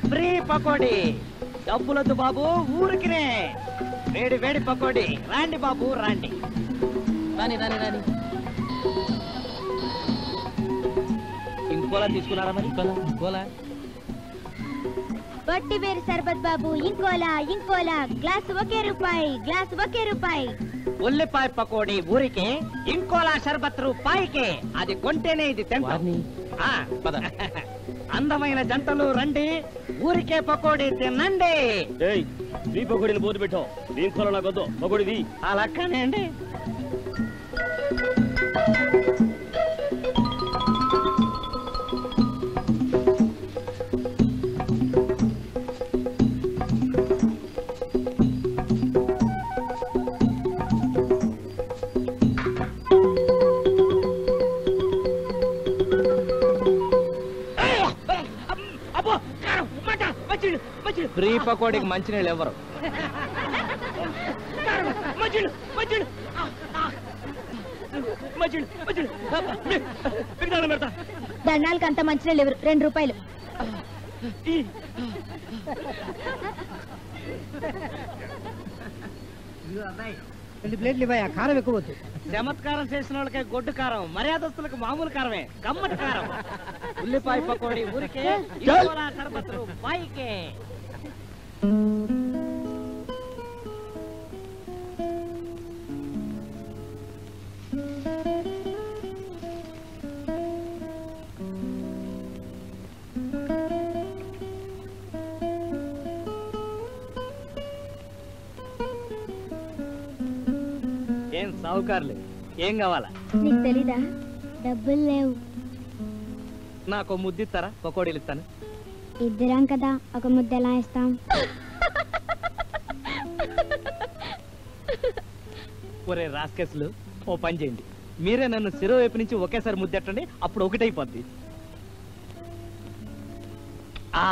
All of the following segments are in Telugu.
ఫ్రీ పకోడీ డబ్బులొద్దు బాబు ఊరికినే వేడి వేడి పకోడీ రాండి బాబు రాండి రాని రాని రాని ఇంకోలా తీసుకున్నారా మరి ఇంకోలా ఇంకోలా వట్టి వేరు సర్బత్ బాబు ఇంకోలా ఇంకోలా గ్లాస్ ఒకే రూపాయి గ్లాస్ ఒకే రూపాయి ఉల్లిపాయ పకోడీ ఊరికే ఇంకోలా షర్బత్ రూపాయికే అది కొంటేనే ఇది తింటాం వారిని ఆ, పద అందమైన జంటలు రండి ఊరికే పకోడీ తినండి ఏయ్ నీ పకోడీని బోధ పెట్టావు దీని కొల నాకొద్దు పకోడీది అలా కానివ్వండి ఫ్రీ పకోడీకి మంచినీళ్ళు ఎవరు దండాలకు అంత మంచిగా లేవు రెండు రూపాయలు రెండు ప్లేట్లు ఇవ్వయా కారం ఎక్కువ వద్దు చమత్కారం చేసిన వాళ్ళకే గొడ్డు కారం మర్యాదస్తులకు మామూలు కారమే గమ్మటి కారం ఉల్లిపాయ పకోడీ ఊరికే ఇంకోలా షర్బత్ రూపాయికే ఏం సావుకారులు ఏం కావాలా నీకు తెలీదా డబ్బులు లేవు నాకు ముద్దిస్తారా పకోడీలు ఇస్తాను ఇద్దరం కదా ఒక ముద్ద ఎలా ఇస్తాం ఒరే రాస్కెస్లు ఓ పని చేయండి మీరే నన్ను శిరో వైపు నుంచి ఒకేసారి ముద్దెట్టండి అప్పుడు ఒకటైపోద్ది ఆ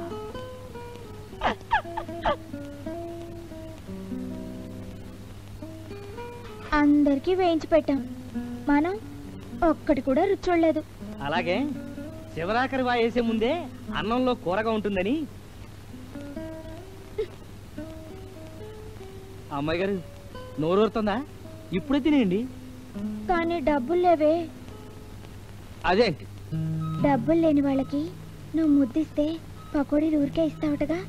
అందరికీ వేయించి పెట్టాం మనం ఒక్కటి కూడా రుచి చూడలేదు అలాగే శివరాకరి వాయేసే ముందే అన్నంలో కూరగా ఉంటుందని అమ్మాయి గారు నోరూరుతుందా ఇప్పుడే తినేయండి కానీ డబ్బులు లేవే అదేంటి డబ్బులు లేని వాళ్ళకి నువ్వు ముద్దిస్తే పకోడీలు ఊరికే ఇస్తావుటగా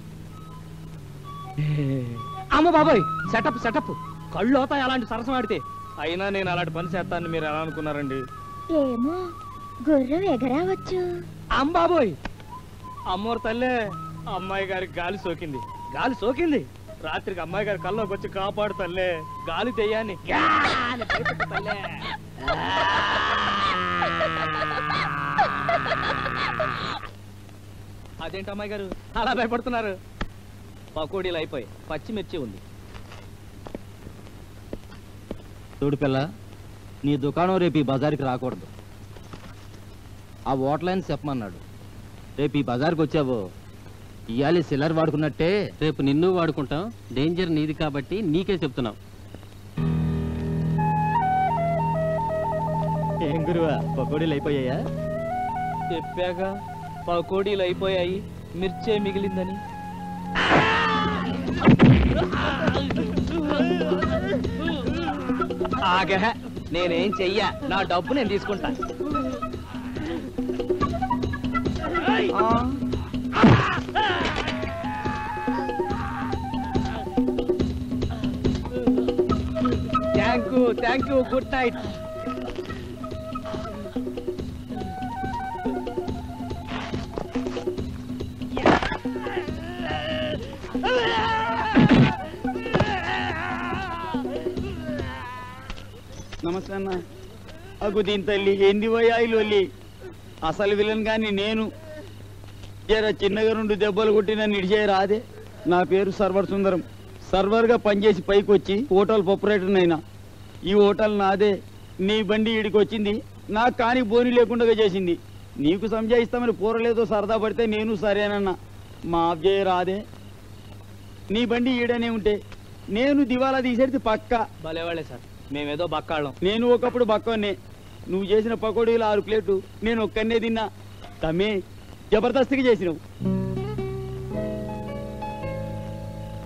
అమ్మ బాబాయ్ సెటప్ సెటప్ కళ్ళు అవుతాయి అలాంటి సరసం ఆడితే అయినా నేను అలాంటి పని చేస్తానని మీరు ఎలా అనుకున్నారండి ఏమో గుర్రం ఎగరావచ్చు అమ్మ బాబోయ్ అమ్మోరు తల్లే అమ్మాయి గారికి గాలి సోకింది గాలి సోకింది రాత్రికి అమ్మాయి గారి కల్లోకి వచ్చి కాపాడు తల్లే గాలి తెయ్యాన్ని గ్యా అని భయపెట్టు తల్లే. అదేంటి అమ్మాయి గారు అలా భయపడుతున్నారు పకోడీలు అయిపోయి పచ్చిమిర్చి ఉంది చూడు పిల్ల నీ దుకాణం రేపు ఈ బజార్కి రాకూడదు ఆ ఓట్లైన్ చెప్పమన్నాడు రేపు ఈ బజార్కి వచ్చావో ఇవాళ సిల్లర్ వాడుకున్నట్టే రేపు నిన్ను వాడుకుంటాం డేంజర్ నీది కాబట్టి నీకే చెప్తున్నాం ఏం గురువా పకోడీలు అయిపోయాయా చెప్పాక పకోడీలు అయిపోయాయి మిర్చే మిగిలిందని ఆగే నేనేం చెయ్యా నా డబ్బు నేను తీసుకుంటా thank you thank you good night namaste అన్న అగు దీని తల్లి ఏంది వయాయిలు వెళ్ళి అసలు విలన్ గాని నేను జర చిన్నగా రెండు దెబ్బలు కొట్టి నన్ను ఇడిచే రాదే నా పేరు సర్వర్ సుందరం సర్వర్గా పనిచేసి పైకి వచ్చి హోటల్ ప్రొపరేటర్ అయినా ఈ హోటల్ నాదే నీ బండి ఈడికి వచ్చింది నాకు కాని బోని లేకుండా చేసింది నీకు సంజాయిస్తామని పూరలేదో సరదా పడితే నేను సరేనన్నా మా అబ్జయ రాదే నీ బండి ఈడనే ఉంటే నేను దివాలా తీసేది పక్కా భలేవాళ్ళే సార్ మేమేదో బక్కాళ్ళం నేను ఒకప్పుడు బక్కనే నువ్వు చేసిన పకోడీలు ఆరు ప్లేట్లు నేను ఒక్కనే తిన్నా తమ్మే జబర్దస్తిగా చేసినావు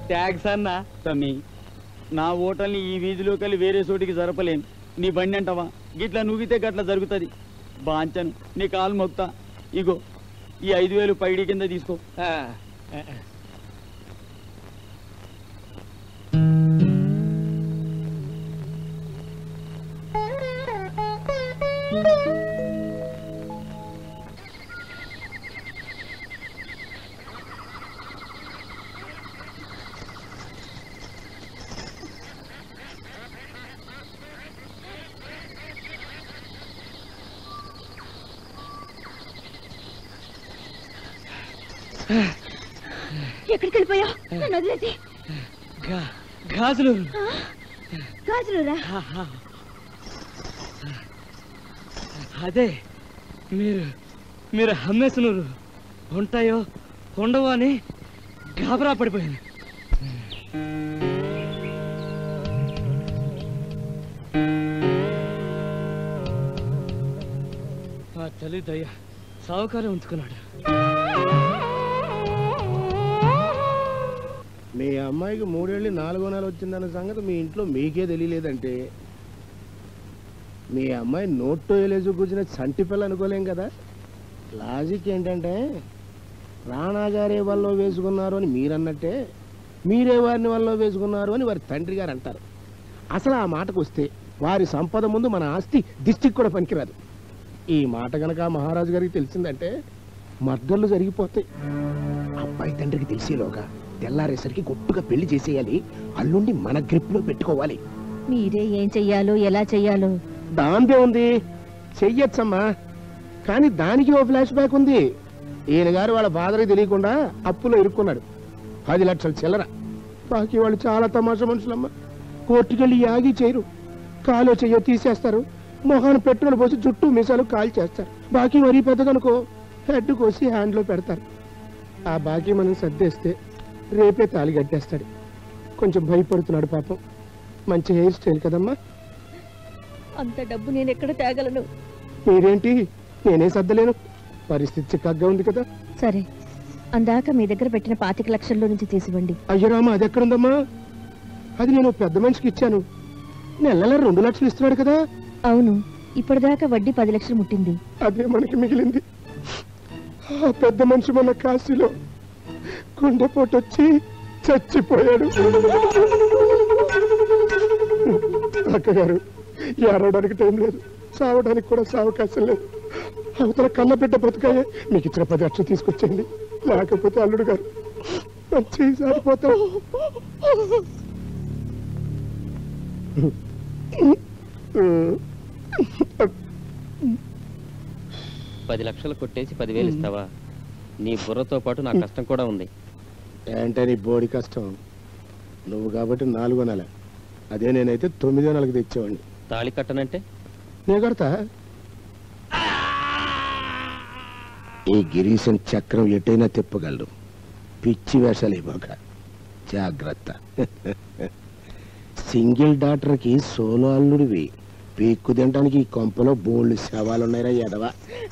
ట్యాక్స్ అన్నా తమ్మి నా ఓటల్ని ఈ వీధిలోకి వెళ్ళి వేరే చోటికి జరపలేను నీ బండి అంటావా గిట్లా నూగితే గట్లా జరుగుతుంది బాంచను నీ కాలు మొక్తా ఇగో ఈ ఐదు వేలు పైడి కింద తీసుకో ఆ, ఆ, ఎక్కడికి వెళ్ళిపోయావు నన్ను వదిలేసి గా- గాజులు గాజులురా అదే మీరు మీరు అమ్మేసినారు ఉంటాయో ఉండవో అని గాబరా పడిపోయాను ఆ తల్లి దయ్య సావుకారం ఉంచుకున్నాడు మీ అమ్మాయికి మూడేళ్ళు నాలుగో నెల వచ్చిందన్న సంగతి మీ ఇంట్లో మీకే తెలియలేదంటే మీ అమ్మాయి నోట్లో వేలేసి కూర్చున్న చంటి పిల్ల అనుకోలేం కదా లాజిక్ ఏంటంటే రాణాగారే వల్ల వేసుకున్నారు అని మీరన్నట్టే మీరే వారిని వల్ల వేసుకున్నారు అని వారి తండ్రి గారు అంటారు అసలు ఆ మాటకు వస్తే వారి సంపద ముందు మన ఆస్తి దిష్టికి కూడా పనికిరాదు ఈ మాట గనక ఆ మహారాజు గారికి తెలిసిందంటే మర్డర్లు జరిగిపోతాయి అబ్బాయి తండ్రికి తెలిసేలోగా తెల్లారేసరికి గొప్పగా పెళ్లి చేసేయాలి అల్లుండి మన గ్రిప్ లో పెట్టుకోవాలి మీరే ఏం చెయ్యాలో ఎలా చెయ్యాలో దాందే ఉంది చెయ్యొచ్చమ్మా కానీ దానికి ఓ ఫ్లాష్ బ్యాక్ ఉంది ఈయన గారు వాళ్ళ ఫాదర్కి తెలియకుండా అప్పులో ఇరుక్కున్నాడు పది లక్షల చిల్లర బాకీ వాళ్ళు చాలా తమాషా మనుషులమ్మా కోర్టుకెళ్ళి యాగి చేయరు కాలో చెయ్యో తీసేస్తారు మొహాన్ని పెట్రోల్ పోసి జుట్టు మీసాలు కాల్ చేస్తారు బాకీ మరీ పెద్దదనుకో హెడ్ కోసి హ్యాండ్లో పెడతారు ఆ బాకీ మనం సర్దేస్తే రేపే తాళి కట్టేస్తాడు కొంచెం భయపడుతున్నాడు పాపం మంచి హెయిర్ స్టైల్ కదమ్మా అంత డబ్బు నేను ఎక్కడ తేగలను మీరేంటి నేనే సర్దలేను పరిస్థితి చిక్కగా ఉంది కదా సరే అందాక మీ దగ్గర పెట్టిన పాతిక లక్షల్లో నుంచి తీసివ్వండి అయ్యరామ అది ఎక్కడుందమ్మా అది నేను పెద్ద మనిషికి ఇచ్చాను నెల నెల రెండు లక్షలు ఇస్తున్నాడు కదా అవును ఇప్పటిదాకా వడ్డీ పది లక్షలు ముట్టింది అదే మనకి మిగిలింది ఆ పెద్ద మనిషి మన కాశీలో గుండెపోటు వచ్చి చచ్చిపోయాడు అక్కగారు ఏడవడానికి టైం లేదు సావడానికి కూడా సావకాశం లేదు అవతల కన్న బిడ్డ బ్రతకాయే మీకు ఇచ్చిన పది లక్షలు తీసుకొచ్చేయండి లేకపోతే అల్లుడు గారు మంచి సారిపోతాం పది లక్షలు కొట్టేసి పదివేలు ఇస్తావా నీ బుర్రతో పాటు నా కష్టం కూడా ఉంది ఏంటే నీ బోడి కష్టం నువ్వు కాబట్టి నాలుగో నెల అదే నేనైతే తొమ్మిదో నెలకు తెచ్చేవాడిని తాళి కట్టనంటే నే కడతా ఈ గిరీశం చక్రం ఎటైనా తిప్పగలడు పిచ్చి వేషాలు ఇవ్వక జాగ్రత్త సింగిల్ డాక్టర్కి సోలో అల్లుడివి పీక్కు తినడానికి ఈ కొంపలో బోల్డ్ శవాలు ఉన్నాయిరా ఎదవా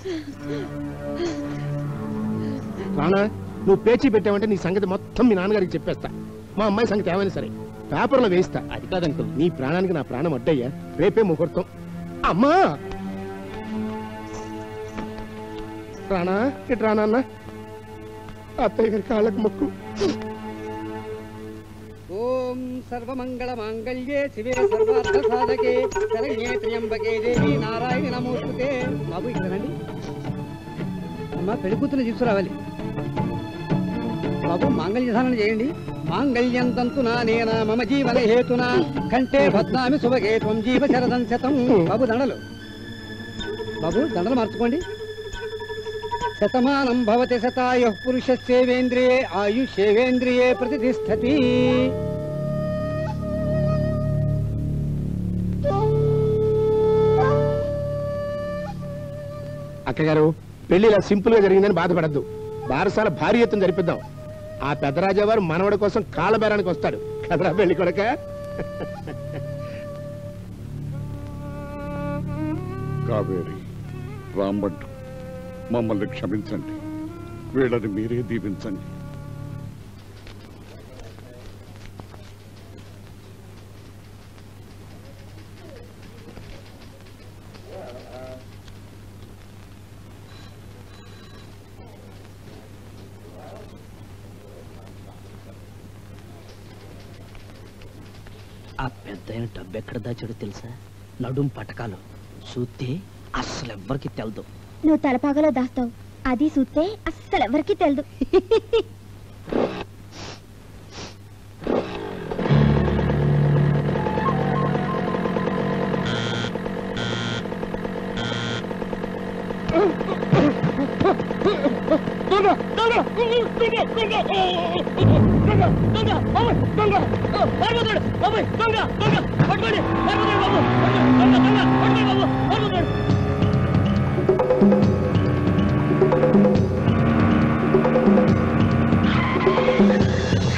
రానా నువ్వు పేచీ పెట్టావంటే నీ సంగతి మొత్తం మీ నాన్నగారికి చెప్పేస్తా మా అమ్మాయి సంగతి ఏమైనా సరే పేపర్లో వేయిస్తా అది కాదు అంకుల్ నీ ప్రాణానికి నా ప్రాణం అడ్డయ్యా రేపే ముహూర్తం అమ్మా రానా ఇటు రానా అన్న అత్తయ్య గారి కాళ్ళకు మొక్కు ఓం సర్వమంగళ మాంగళ్యే శివే సర్వార్థ సాధకే శరణ్యే త్ర్యంబకే దేవి నారాయణ నమోస్తుతే బాబు ఇక్కడ రండి అమ్మా పెళ్లి కూతురు తీసుకురావాలి బాబు మాంగళ్య ధారణ చేయండి మాంగళ్యం తంతునా నేనా మమ జీవన హేతునా కంటే భద్నామి శుభగే త్వం జీవ శరదం శతం బాబు దండలు బాబు దండలు మార్చుకోండి శతమానం భవతి శతాయు పురుషస్యేవేంద్రియే ఆయుష్యేవేంద్రియే ప్రతిష్టతి అక్కగారు పెళ్లి ఇలా సింపుల్ గా జరిగిందని బాధపడద్దు బారసాల భారీ ఎత్తున జరిపిద్దాం ఆ పెద్దరాజా వారు మనవడి కోసం కాళ్ళబేరానికి వస్తాడు కదరా పెళ్లి కొడక కావేరి రాంభట్ మమ్మల్ని క్షమించండి వీళ్ళని మీరే దీవించండి ఆ పెద్ద డబ్బు ఎక్కడ దాచాడో తెలుసా నడుం పటకాలు చూస్తే అస్సలు ఎవ్వరికి తెలదు నువ్వు తలపాగలో దాస్తావు అది చూస్తే అస్సలు ఎవరికి తెలదు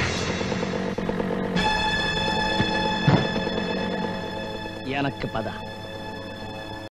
వెనక్కి పద